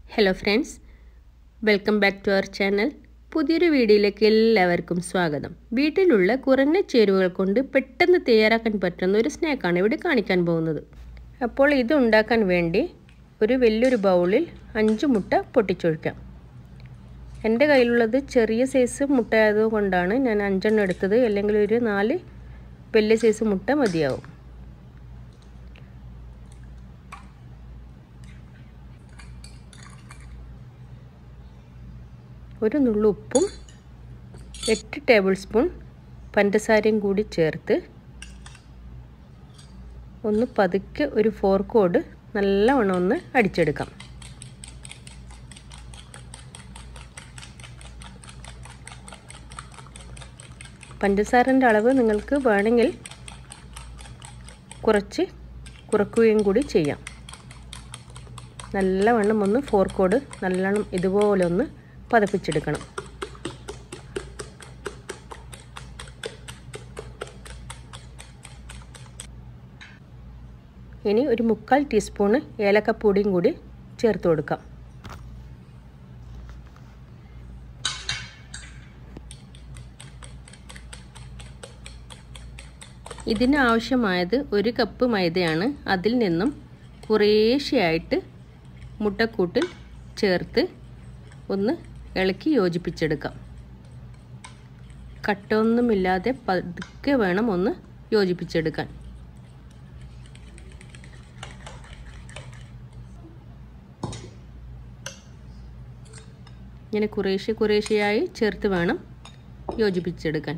hello friends welcome back to our channel പുതിയൊരു വീഡിയോയിലേക്ക് എല്ലാവർക്കും സ്വാഗതം വീട്ടിലുള്ള കുറഞ്ഞ ചേരുവകൾ കൊണ്ട് പെട്ടെന്ന് തയ്യാറാക്കാൻ പറ്റുന്ന ഒരു സ്നാക്കാണ് ഇവിടെ കാണിക്കാൻ പോകുന്നത് അപ്പോൾ ഇത് ഉണ്ടാക്കാൻ വേണ്ടി ഒരു വലിയൊരു ബൗളിൽ അഞ്ച് മുട്ട പൊട്ടിച്ചൊഴിക്കാം എൻ്റെ കയ്യിലുള്ളത് ചെറിയ സൈസ് മുട്ട ആയതുകൊണ്ടാണ് ഞാൻ അഞ്ചെണ്ണം എടുത്തത് അല്ലെങ്കിൽ ഒരു നാല് വലിയ സൈസ് മുട്ട മതിയാവും ഒരു നുള്ളു ഉപ്പും എട്ട് ടേബിൾ സ്പൂൺ പഞ്ചസാരയും കൂടി ചേർത്ത് ഒന്ന് പതുക്കെ ഒരു ഫോർക്കോട് നല്ലവണ്ണം ഒന്ന് അടിച്ചെടുക്കാം പഞ്ചസാരൻ്റെ അളവ് നിങ്ങൾക്ക് വേണമെങ്കിൽ കുറച്ച് കുറക്കുകയും കൂടി ചെയ്യാം നല്ലവണ്ണം ഒന്ന് ഫോർക്കോട് നല്ലവണ്ണം ഇതുപോലെ ഒന്ന് പതപ്പിച്ചെടുക്കണം ഇനി ഒരു മുക്കാൽ ടീസ്പൂണ് ഏലക്കപ്പൊടിയും കൂടി ചേർത്ത് കൊടുക്കാം ഇതിന് ആവശ്യമായത് ഒരു കപ്പ് മൈദയാണ് അതിൽ നിന്നും കുറേശ്ശെയായിട്ട് മുട്ടക്കൂട്ടിൽ ചേർത്ത് ഒന്ന് ഇളക്കി യോജിപ്പിച്ചെടുക്കാം കട്ടൊന്നുമില്ലാതെ പതുക്കെ വേണം ഒന്ന് യോജിപ്പിച്ചെടുക്കാൻ ഇങ്ങനെ കുറേശ്ശെ കുറേശ്ശെയായി ചേർത്ത് വേണം യോജിപ്പിച്ചെടുക്കാൻ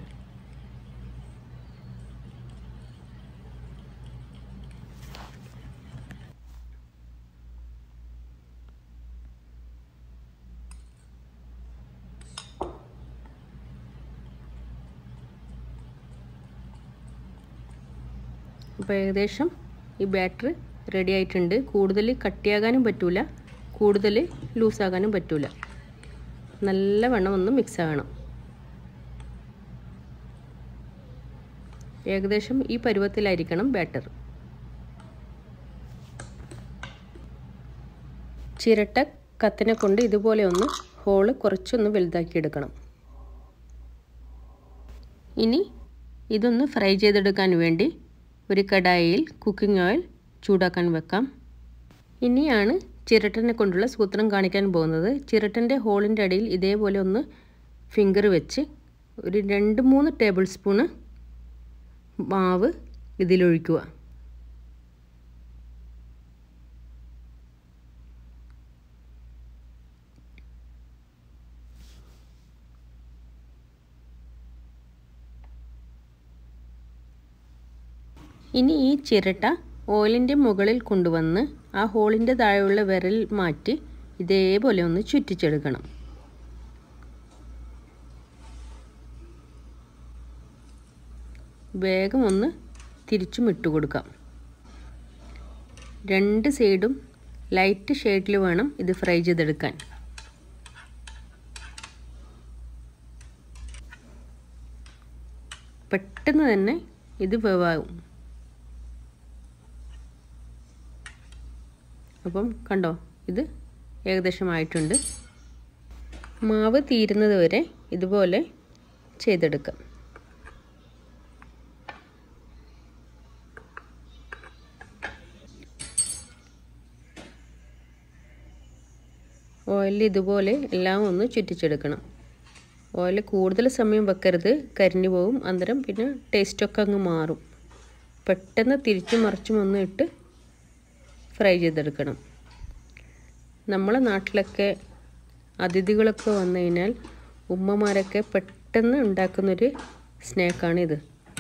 അപ്പോൾ ഏകദേശം ഈ ബാറ്റർ റെഡി ആയിട്ടുണ്ട് കൂടുതൽ കട്ടിയാകാനും പറ്റൂല കൂടുതൽ ലൂസാകാനും പറ്റൂല നല്ല വണ്ണം ഒന്ന് മിക്സ് ആകണം ഏകദേശം ഈ പരുവത്തിലായിരിക്കണം ബാറ്റർ ചിരട്ട കത്തിനെ കൊണ്ട് ഇതുപോലെ ഒന്ന് ഹോള് കുറച്ചൊന്ന് വലുതാക്കി എടുക്കണം ഇനി ഇതൊന്ന് ഫ്രൈ ചെയ്തെടുക്കാൻ വേണ്ടി ഒരു കടായിയിൽ കുക്കിംഗ് ഓയിൽ ചൂടാക്കാൻ വെക്കാം ഇനിയാണ് ചിരട്ടനെ കൊണ്ടുള്ള സൂത്രം കാണിക്കാൻ പോകുന്നത് ചിരട്ടൻ്റെ ഹോളിൻ്റെ അടിയിൽ ഇതേപോലെ ഒന്ന് ഫിംഗർ വെച്ച് ഒരു രണ്ട് മൂന്ന് ടേബിൾ സ്പൂണ് മാവ് ഇതിലൊഴിക്കുക ഇനി ഈ ചിരട്ട ഓയിലിൻ്റെ മുകളിൽ കൊണ്ടുവന്ന് ആ ഹോളിൻ്റെ താഴെയുള്ള വിരൽ മാറ്റി ഇതേപോലെ ഒന്ന് ചുറ്റിച്ചെടുക്കണം വേഗം ഒന്ന് തിരിച്ചും ഇട്ട് കൊടുക്കാം രണ്ട് സൈഡും ലൈറ്റ് ഷെയ്ഡിൽ വേണം ഇത് ഫ്രൈ ചെയ്തെടുക്കാൻ പെട്ടെന്ന് തന്നെ ഇത് വേവാകും അപ്പം കണ്ടോ ഇത് ഏകദേശം ആയിട്ടുണ്ട് മാവ് തീരുന്നത് വരെ ഇതുപോലെ ചെയ്തെടുക്കാം ഓയിൽ ഇതുപോലെ എല്ലാം ഒന്ന് ചുറ്റിച്ചെടുക്കണം ഓയിൽ കൂടുതൽ സമയം വെക്കരുത് കരിഞ്ഞു പോകും അന്നേരം പിന്നെ ടേസ്റ്റൊക്കെ അങ്ങ് മാറും പെട്ടെന്ന് തിരിച്ചും മറിച്ചും ഒന്ന് ഇട്ട് ഫ്രൈ ചെയ്തെടുക്കണം നമ്മളെ നാട്ടിലൊക്കെ അതിഥികളൊക്കെ വന്നു കഴിഞ്ഞാൽ ഉമ്മമാരൊക്കെ പെട്ടെന്ന് ഉണ്ടാക്കുന്നൊരു സ്നാക്കാണിത്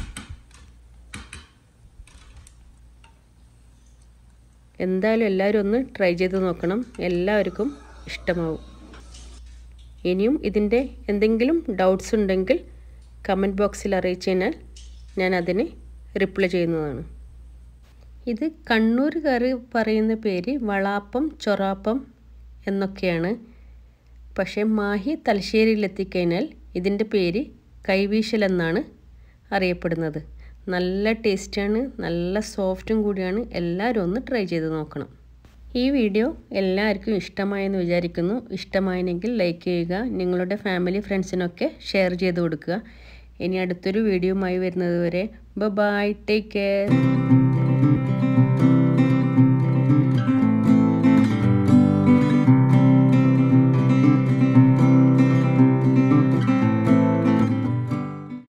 എന്തായാലും എല്ലാവരും ഒന്ന് ട്രൈ ചെയ്ത് നോക്കണം എല്ലാവർക്കും ഇഷ്ടമാവും ഇനിയും ഇതിൻ്റെ എന്തെങ്കിലും ഡൗട്ട്സ് ഉണ്ടെങ്കിൽ കമൻറ്റ് ബോക്സിൽ അറിയിച്ചു കഴിഞ്ഞാൽ ഞാൻ അതിന് റിപ്ലൈ ചെയ്യുന്നതാണ് ഇത് കണ്ണൂരുകാർ പറയുന്ന പേര് വളാപ്പം ചൊറാപ്പം എന്നൊക്കെയാണ് പക്ഷേ മാഹി തലശ്ശേരിയിലെത്തിക്കഴിഞ്ഞാൽ ഇതിൻ്റെ പേര് കൈവീശൽ എന്നാണ് അറിയപ്പെടുന്നത് നല്ല ടേസ്റ്റാണ് നല്ല സോഫ്റ്റും കൂടിയാണ് എല്ലാവരും ഒന്ന് ട്രൈ ചെയ്ത് നോക്കണം ഈ വീഡിയോ എല്ലാവർക്കും ഇഷ്ടമായെന്ന് വിചാരിക്കുന്നു ഇഷ്ടമായെങ്കിൽ ലൈക്ക് ചെയ്യുക നിങ്ങളുടെ ഫാമിലി ഫ്രണ്ട്സിനൊക്കെ ഷെയർ ചെയ്ത് കൊടുക്കുക ഇനി അടുത്തൊരു വീഡിയോയുമായി വരുന്നത് വരെ ബൈ ടേക്ക് കെയർ